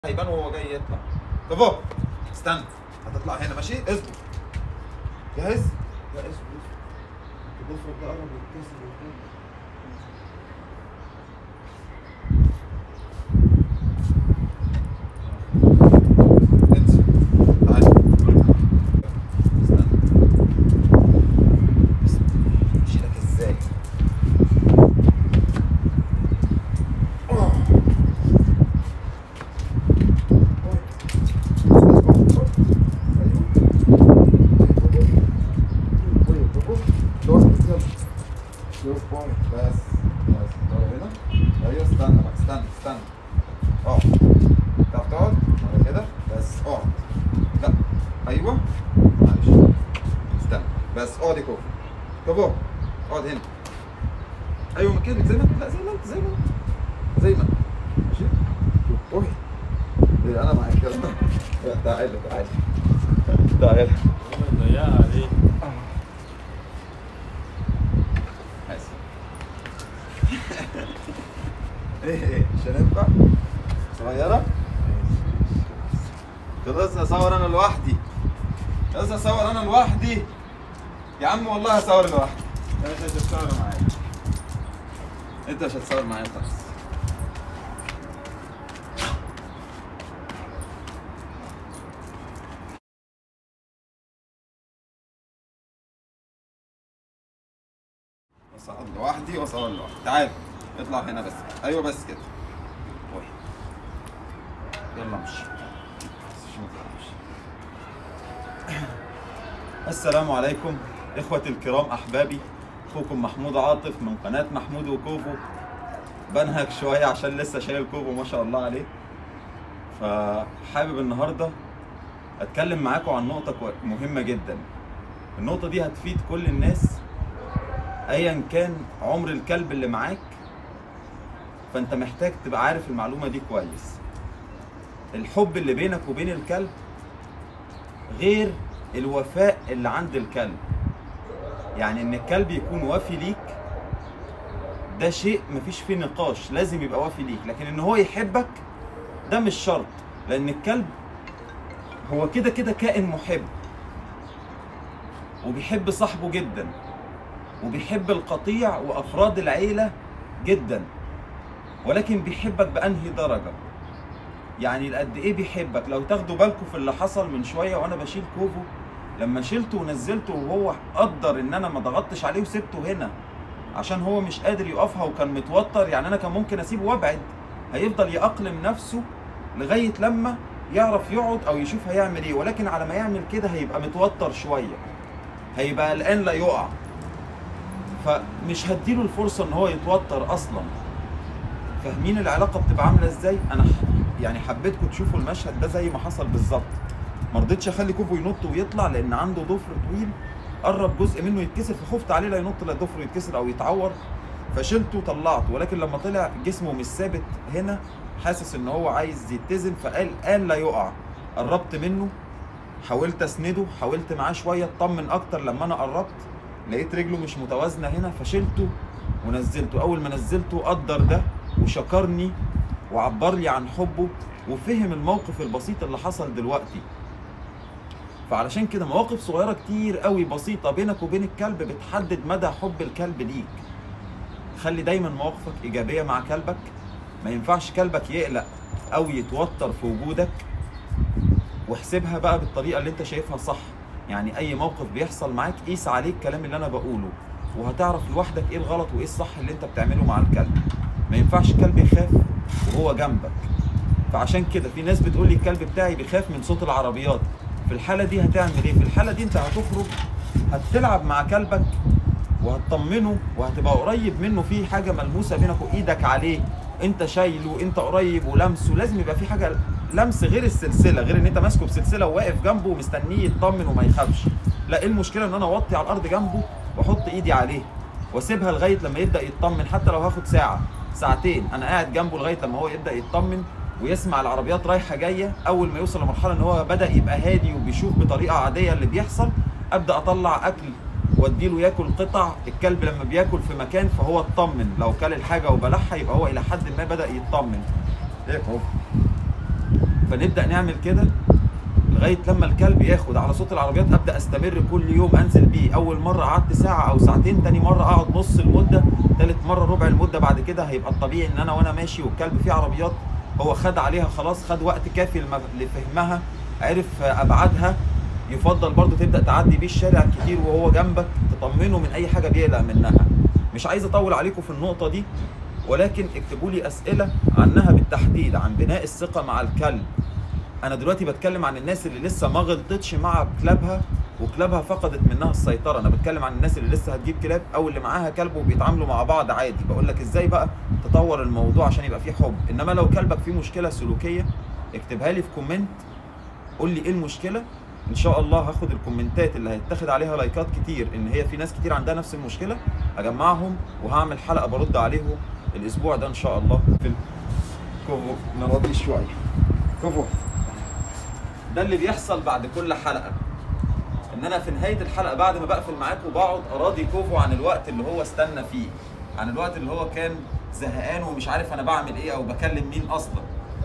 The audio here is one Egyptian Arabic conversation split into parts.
هيبان وهو جاي يطلع طب اهو استنى هتطلع هنا ماشي اصبر جاهز؟ لا اصبر اصبر الضفر ده قرب يتكسر وبتاع. انزل تعالى استنى اشيلك ازاي بس بس اهو هنا ايوه استنى بقى استنى استنى اقعد تعرف تقعد على كده بس اقعد لا ايوه معلش استنى بس اقعد يا كوفي طب اقعد اقعد هنا ايوه مكانك زي ما انت لا زي ما انت زي ما انت زي ما انت ماشي روحي إيه، انا معاك يلا لا، تعالى تعالى تعالى ضيقها عليه حاسب ايه ايه مش هننفع صغيرة خلاص هصور انا لوحدي خلاص هصور انا لوحدي يا عم والله هصور لوحدي انت مش هتصور معايا انت مش هتصور معايا خلاص اصعد لوحدي واصور لوحدي تعال اطلع هنا بس ايوه بس كده روح يلا امشي السلام عليكم اخوتي الكرام احبابي اخوكم محمود عاطف من قناه محمود وكوفو بنهك شويه عشان لسه شايل كوفو ما شاء الله عليه فحابب النهارده اتكلم معاكم عن نقطه كوي- مهمه جدا النقطه دي هتفيد كل الناس ايا كان عمر الكلب اللي معاك فانت محتاج تبقى عارف المعلومه دي كويس الحب اللي بينك وبين الكلب غير الوفاء اللي عند الكلب يعني ان الكلب يكون وافي ليك ده شيء مفيش فيه نقاش لازم يبقى وافي ليك لكن ان هو يحبك ده مش شرط لان الكلب هو كده كده كائن محب وبيحب صاحبه جدا وبيحب القطيع وافراد العيله جدا ولكن بيحبك بانهي درجه يعني قد ايه بيحبك لو تاخدوا بالكم في اللي حصل من شويه وانا بشيل كوفو لما شلته ونزلته وهو قدر ان انا ما ضغطتش عليه وسبته هنا عشان هو مش قادر يقفها وكان متوتر يعني انا كان ممكن اسيبه وابعد هيفضل يأقلم نفسه لغايه لما يعرف يقعد او يشوف هيعمل ايه ولكن على ما يعمل كده هيبقى متوتر شويه هيبقى قلقان لا يقع فمش هديله الفرصه ان هو يتوتر اصلا فاهمين العلاقه بتبقى عامله ازاي انا ح- يعني حبيتكم تشوفوا المشهد ده زي ما حصل بالظبط ما رضيتش اخلي كوفو ينط ويطلع لان عنده ضفر طويل قرب جزء منه يتكسر فخفت عليه لا ينط لا ضفره يتكسر او يتعور فشلته وطلعته ولكن لما طلع جسمه مش ثابت هنا حاسس ان هو عايز يتزن فقال قال لا يقع قربت منه حاولت اسنده حاولت معاه شويه اطمن اكتر لما انا قربت لقيت رجله مش متوازنه هنا فشلته ونزلته اول ما نزلته قدر ده وشكرني وعبر لي عن حبه وفهم الموقف البسيط اللي حصل دلوقتي فعلشان كده مواقف صغيره كتير قوي بسيطه بينك وبين الكلب بتحدد مدى حب الكلب ليك خلي دايما مواقفك ايجابيه مع كلبك ما ينفعش كلبك يقلق او يتوتر في وجودك واحسبها بقى بالطريقه اللي انت شايفها صح يعني اي موقف بيحصل معاك قيس عليه الكلام اللي انا بقوله وهتعرف لوحدك ايه الغلط وايه الصح اللي انت بتعمله مع الكلب ما ينفعش كلب يخاف وهو جنبك فعشان كده في ناس بتقول لي الكلب بتاعي بيخاف من صوت العربيات في الحاله دي هتعمل ايه في الحاله دي انت هتخرج هتلعب مع كلبك وهتطمنه وهتبقى قريب منه في حاجه ملموسه بينك وايدك عليه انت شايله انت قريب ولمسه لازم يبقى في حاجه لمس غير السلسله غير ان انت ماسكه بسلسله وواقف جنبه ومستنيه يطمن وما يخافش لا ايه المشكله ان انا اوطي على الارض جنبه واحط ايدي عليه واسيبها لغايه لما يبدا يطمن حتى لو هاخد ساعه ساعتين انا قاعد جنبه لغايه لما هو يبدا يطمن ويسمع العربيات رايحه جايه اول ما يوصل لمرحله ان هو بدا يبقى هادي وبيشوف بطريقه عاديه اللي بيحصل ابدا اطلع اكل واديله ياكل قطع الكلب لما بياكل في مكان فهو اطمن لو كل الحاجه وبلعها يبقى هو الى حد ما بدا يطمن ايه هو فنبدا نعمل كده لغايه لما الكلب ياخد على صوت العربيات ابدا استمر كل يوم انزل بيه اول مره قعدت ساعه او ساعتين تاني مره اقعد نص المده تالت مره ربع المده بعد كده هيبقى الطبيعي ان انا وانا ماشي والكلب فيه عربيات هو خد عليها خلاص خد وقت كافي لم- لفهمها عرف ابعادها يفضل برضو تبدا تعدي بيه الشارع كتير وهو جنبك تطمنه من اي حاجه بيقلق منها مش عايز اطول عليكم في النقطه دي ولكن اكتبوا لي اسئله عنها بالتحديد عن بناء الثقه مع الكلب انا دلوقتي بتكلم عن الناس اللي لسه ما غلطتش مع كلابها وكلابها فقدت منها السيطره انا بتكلم عن الناس اللي لسه هتجيب كلاب او اللي معاها كلب وبيتعاملوا مع بعض عادي بقول لك ازاي بقى تطور الموضوع عشان يبقى فيه حب انما لو كلبك فيه مشكله سلوكيه اكتبها لي في كومنت قول لي ايه المشكله ان شاء الله هاخد الكومنتات اللي هيتاخد عليها لايكات كتير ان هي في ناس كتير عندها نفس المشكله اجمعهم وهعمل حلقه برد عليهم الاسبوع ده ان شاء الله في كوفو نراضي شويه كوفو ده اللي بيحصل بعد كل حلقه ان انا في نهايه الحلقه بعد ما بقفل معاكم بقعد اراضي كوفو عن الوقت اللي هو استنى فيه عن الوقت اللي هو كان زهقان ومش عارف انا بعمل ايه او بكلم مين اصلا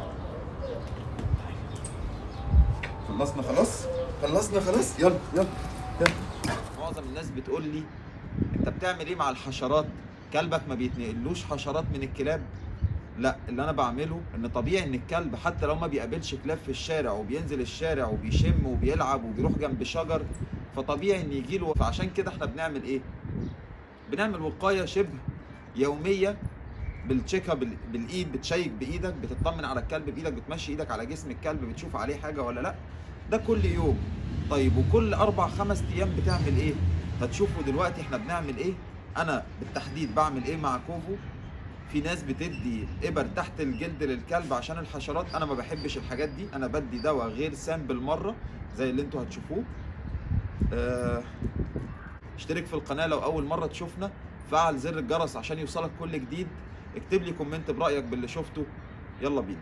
خلصنا خلاص خلصنا خلاص يلا يلا يلا معظم الناس بتقول لي انت بتعمل ايه مع الحشرات كلبك ما بيتنقلوش حشرات من الكلاب لا اللي انا بعمله ان طبيعي ان الكلب حتى لو ما بيقابلش كلاب في الشارع وبينزل الشارع وبيشم وبيلعب وبيروح جنب شجر فطبيعي ان يجي له فعشان كده احنا بنعمل ايه بنعمل وقايه شبه يوميه بالتشيكا بال- بالايد بتشيك بايدك بتطمن على الكلب بايدك بتمشي ايدك على جسم الكلب بتشوف عليه حاجه ولا لا ده كل يوم طيب وكل اربع خمس ايام بتعمل ايه هتشوفوا دلوقتي احنا بنعمل ايه انا بالتحديد بعمل ايه مع كوفو في ناس بتدي ابر تحت الجلد للكلب عشان الحشرات انا ما بحبش الحاجات دي انا بدي دواء غير سام بالمره زي اللي انتوا هتشوفوه آه، اشترك في القناه لو اول مره تشوفنا فعل زر الجرس عشان يوصلك كل جديد اكتب لي كومنت برايك باللي شفته يلا بينا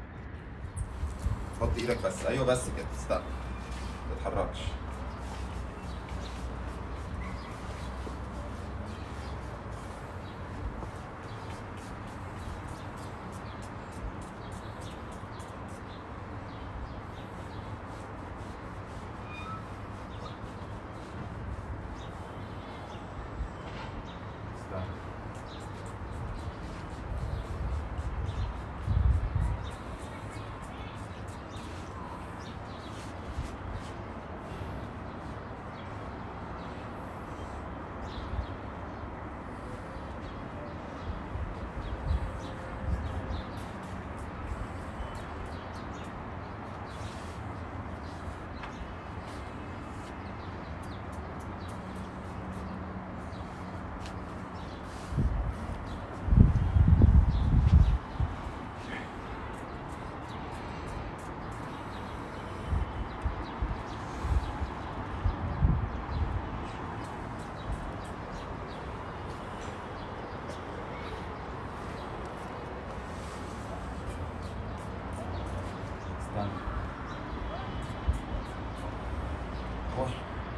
حط ايدك بس ايوه بس كده استنى ما تتحركش استنى استنى خش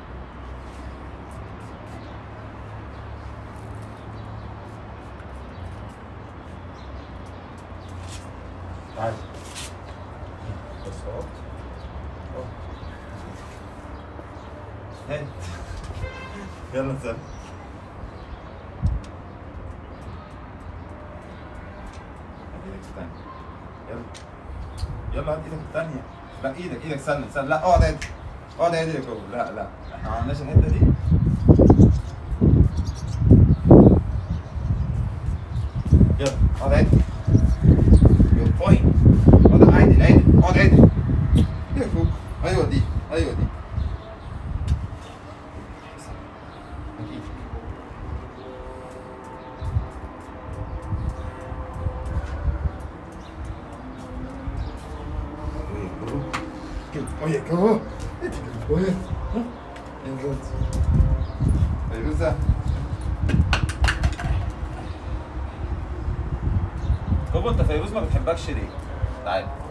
تعال بس اهو اهو. هات يلا نسلم ايدك الثانية يلا يلا هات ايدك الثانية لا ايدك ايدك سلم سلم لا اقعد عدل اقعد عدل يا كوكو لا لا احنا ما عملناش الحتة دي يلا اقعد عدل يور بوينت اقعد عادل عادل اقعد عدل يا كوكو ايوه دي ايوه دي هات ايدك Oye, ¿cómo? Oye, entonces. فيروزة بابا انت فيروز ما بتحبكش ليه؟ تعالى